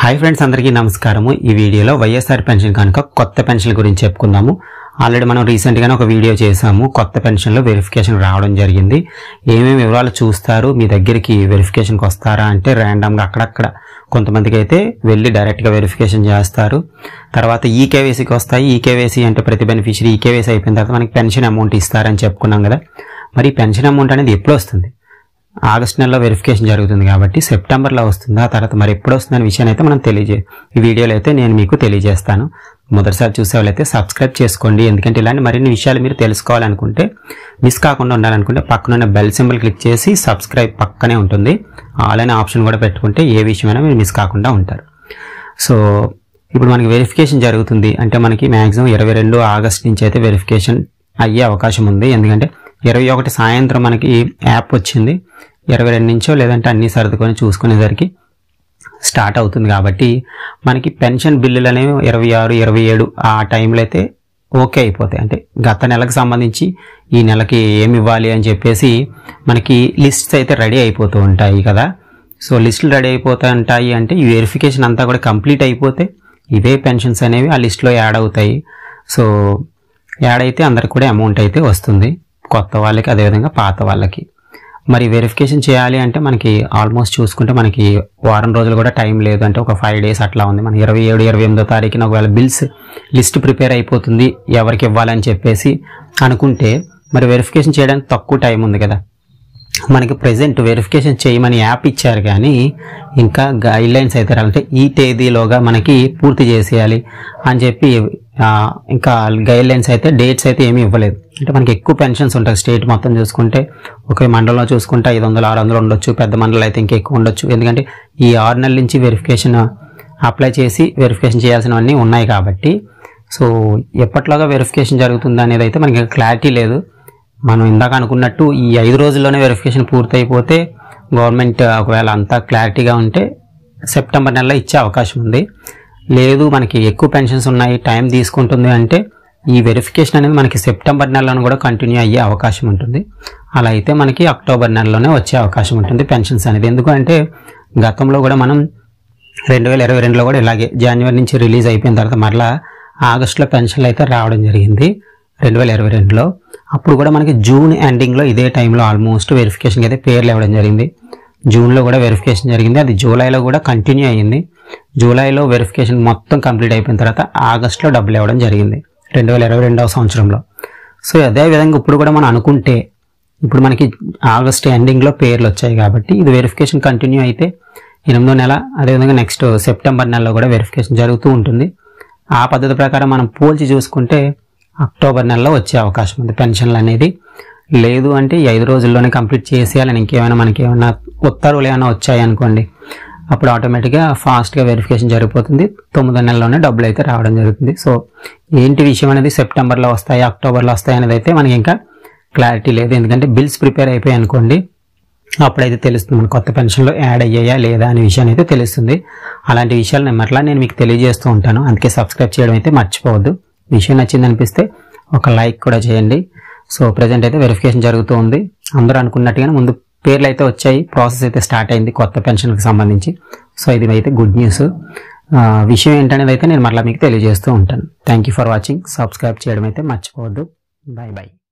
hi friends అందరికీ నమస్కారము ఈ వీడియోలో వైఎస్ఆర్ పెన్షన్ కనుక కొత్త పెన్షన్ గురించి చెప్పుకుందాము ఆల్రెడీ మనం రీసెంట్గానే ఒక వీడియో చేసాము కొత్త పెన్షన్లో వెరిఫికేషన్ రావడం జరిగింది ఏమేమి వివరాలు చూస్తారు మీ దగ్గరికి వెరిఫికేషన్కి వస్తారా అంటే ర్యాండమ్గా అక్కడక్కడ కొంతమందికి అయితే వెళ్ళి డైరెక్ట్గా వెరిఫికేషన్ చేస్తారు తర్వాత ఈ కేవైసీకి వస్తాయి ఈ కేవైసీ అంటే ప్రతి బెనిఫిషరీ ఈ కేవైసీ అయిపోయిన తర్వాత మనకి పెన్షన్ అమౌంట్ ఇస్తారని చెప్పుకున్నాం కదా మరి ఈ పెన్షన్ అమౌంట్ అనేది ఎప్పుడు వస్తుంది ఆగస్ట్ నెలలో వెరిఫికేషన్ జరుగుతుంది కాబట్టి సెప్టెంబర్లో వస్తుందా తర్వాత మరి ఎప్పుడు వస్తుందనే విషయాన్ని అయితే మనం తెలియజే ఈ వీడియోలో అయితే నేను మీకు తెలియజేస్తాను మొదటిసారి చూసే వాళ్ళైతే సబ్స్క్రైబ్ చేసుకోండి ఎందుకంటే ఇలాంటి మరిన్ని విషయాలు మీరు తెలుసుకోవాలనుకుంటే మిస్ కాకుండా ఉండాలనుకుంటే పక్కనున్న బెల్ సింబల్ క్లిక్ చేసి సబ్స్క్రైబ్ పక్కనే ఉంటుంది ఆల్ అనే ఆప్షన్ కూడా పెట్టుకుంటే ఏ విషయమైనా మీరు మిస్ కాకుండా ఉంటారు సో ఇప్పుడు మనకి వెరిఫికేషన్ జరుగుతుంది అంటే మనకి మ్యాక్సిమం ఇరవై రెండు ఆగస్ట్ నుంచి అయితే వెరిఫికేషన్ అయ్యే అవకాశం ఉంది ఎందుకంటే ఇరవై ఒకటి సాయంత్రం మనకి యాప్ వచ్చింది ఇరవై రెండు నుంచో లేదంటే అన్ని సర్దుకొని చూసుకునేసరికి స్టార్ట్ అవుతుంది కాబట్టి మనకి పెన్షన్ బిల్లులు అనేవి ఇరవై ఆరు ఇరవై ఏడు ఆ టైంలో అయితే ఓకే అయిపోతాయి అంటే గత నెలకు సంబంధించి ఈ నెలకి ఏమి ఇవ్వాలి అని చెప్పేసి మనకి లిస్ట్స్ అయితే రెడీ అయిపోతూ ఉంటాయి కదా సో లిస్టులు రెడీ అయిపోతూ ఉంటాయి అంటే ఈ వెరిఫికేషన్ అంతా కూడా కంప్లీట్ అయిపోతే ఇవే పెన్షన్స్ అనేవి ఆ లిస్ట్లో యాడ్ అవుతాయి సో యాడ్ అయితే అందరికి కూడా అమౌంట్ అయితే వస్తుంది కొత్త వాళ్ళకి అదేవిధంగా పాత వాళ్ళకి మరి వెరిఫికేషన్ చేయాలి అంటే మనకి ఆల్మోస్ట్ చూసుకుంటే మనకి వారం రోజులు కూడా టైం లేదు అంటే ఒక ఫైవ్ డేస్ అట్లా ఉంది మన ఇరవై ఏడు ఇరవై ఎనిమిదో తారీఖున ఒకవేళ బిల్స్ లిస్ట్ ప్రిపేర్ అయిపోతుంది ఎవరికి ఇవ్వాలని చెప్పేసి అనుకుంటే మరి వెరిఫికేషన్ చేయడానికి తక్కువ టైం ఉంది కదా మనకి ప్రెసెంట్ వెరిఫికేషన్ చేయమని యాప్ ఇచ్చారు కానీ ఇంకా గైడ్ లైన్స్ అయితే రాలంటే ఈ తేదీలోగా మనకి పూర్తి చేసేయాలి అని చెప్పి ఆ, ఇంకా గైడ్ లైన్స్ అయితే డేట్స్ అయితే ఏమీ ఇవ్వలేదు అంటే మనకి ఎక్కువ పెన్షన్స్ ఉంటాయి స్టేట్ మొత్తం చూసుకుంటే ఒకే మండలంలో చూసుకుంటే ఐదు వందలు ఆరు వందలు ఉండొచ్చు పెద్ద మండలం అయితే ఇంకా ఎక్కువ ఉండొచ్చు ఎందుకంటే ఈ ఆరు నెలల నుంచి వెరిఫికేషన్ అప్లై చేసి వెరిఫికేషన్ చేయాల్సినవన్నీ ఉన్నాయి కాబట్టి సో ఎప్పట్లాగా వెరిఫికేషన్ జరుగుతుంది అనేది అయితే మనకి క్లారిటీ లేదు మనం ఇందాక అనుకున్నట్టు ఈ ఐదు రోజుల్లోనే వెరిఫికేషన్ పూర్తయిపోతే గవర్నమెంట్ ఒకవేళ అంతా క్లారిటీగా ఉంటే సెప్టెంబర్ నెలలో ఇచ్చే అవకాశం ఉంది లేదు మనకి ఎక్కువ పెన్షన్స్ ఉన్నాయి టైం తీసుకుంటుంది అంటే ఈ వెరిఫికేషన్ అనేది మనకి సెప్టెంబర్ నెలలోనే కూడా కంటిన్యూ అయ్యే అవకాశం ఉంటుంది అలా అయితే మనకి అక్టోబర్ నెలలోనే వచ్చే అవకాశం ఉంటుంది పెన్షన్స్ అనేది ఎందుకంటే గతంలో కూడా మనం రెండు వేల ఇరవై రెండులో కూడా ఇలాగే జనవరి నుంచి రిలీజ్ అయిపోయిన తర్వాత మరలా ఆగస్టులో పెన్షన్లు అయితే రావడం జరిగింది రెండు వేల ఇరవై రెండులో అప్పుడు కూడా మనకి జూన్ ఎండింగ్లో ఇదే టైంలో ఆల్మోస్ట్ వెరిఫికేషన్కి అయితే పేర్లు ఇవ్వడం జరిగింది జూన్లో కూడా వెరిఫికేషన్ జరిగింది అది జూలైలో కూడా కంటిన్యూ అయ్యింది జూలైలో వెరిఫికేషన్ మొత్తం కంప్లీట్ అయిపోయిన తర్వాత ఆగస్టులో డబ్బులు ఇవ్వడం జరిగింది రెండు వేల ఇరవై రెండవ సంవత్సరంలో సో అదే విధంగా ఇప్పుడు కూడా మనం అనుకుంటే ఇప్పుడు మనకి ఆగస్ట్ ఎండింగ్లో పేర్లు వచ్చాయి కాబట్టి ఇది వెరిఫికేషన్ కంటిన్యూ అయితే ఎనిమిదో నెల అదేవిధంగా నెక్స్ట్ సెప్టెంబర్ నెలలో కూడా వెరిఫికేషన్ జరుగుతూ ఉంటుంది ఆ పద్ధతి ప్రకారం మనం పోల్చి చూసుకుంటే అక్టోబర్ నెలలో వచ్చే అవకాశం ఉంది పెన్షన్లు అనేది లేదు అంటే ఈ ఐదు రోజుల్లోనే కంప్లీట్ చేసేయాలని ఇంకేమైనా మనకి ఏమైనా ఉత్తర్వులు ఏమైనా వచ్చాయి అనుకోండి అప్పుడు ఆటోమేటిక్గా ఫాస్ట్గా వెరిఫికేషన్ జరిగిపోతుంది తొమ్మిదో నెలలోనే డబ్బులు అయితే రావడం జరుగుతుంది సో ఏంటి విషయం అనేది సెప్టెంబర్లో వస్తాయి అక్టోబర్లో వస్తాయి అనేది అయితే మనకి ఇంకా క్లారిటీ లేదు ఎందుకంటే బిల్స్ ప్రిపేర్ అయిపోయాయి అనుకోండి అప్పుడైతే తెలుస్తుంది మన కొత్త పెన్షన్లో యాడ్ అయ్యాయా లేదా అనే విషయాన్ని అయితే తెలుస్తుంది అలాంటి విషయాలు నేను మరలా నేను మీకు తెలియజేస్తూ ఉంటాను అందుకే సబ్స్క్రైబ్ చేయడం అయితే మర్చిపోవద్దు విషయం నచ్చింది అనిపిస్తే ఒక లైక్ కూడా చేయండి సో ప్రజెంట్ అయితే వెరిఫికేషన్ జరుగుతూ ఉంది అందరూ అనుకున్నట్టుగానే ముందు పేర్లు అయితే వచ్చాయి ప్రాసెస్ అయితే స్టార్ట్ అయింది కొత్త పెన్షన్కి సంబంధించి సో ఇది అయితే గుడ్ న్యూస్ విషయం ఏంటనేది అయితే నేను మరలా మీకు తెలియజేస్తూ ఉంటాను thank you for watching subscribe చేయడం అయితే మర్చిపోవద్దు బాయ్ బాయ్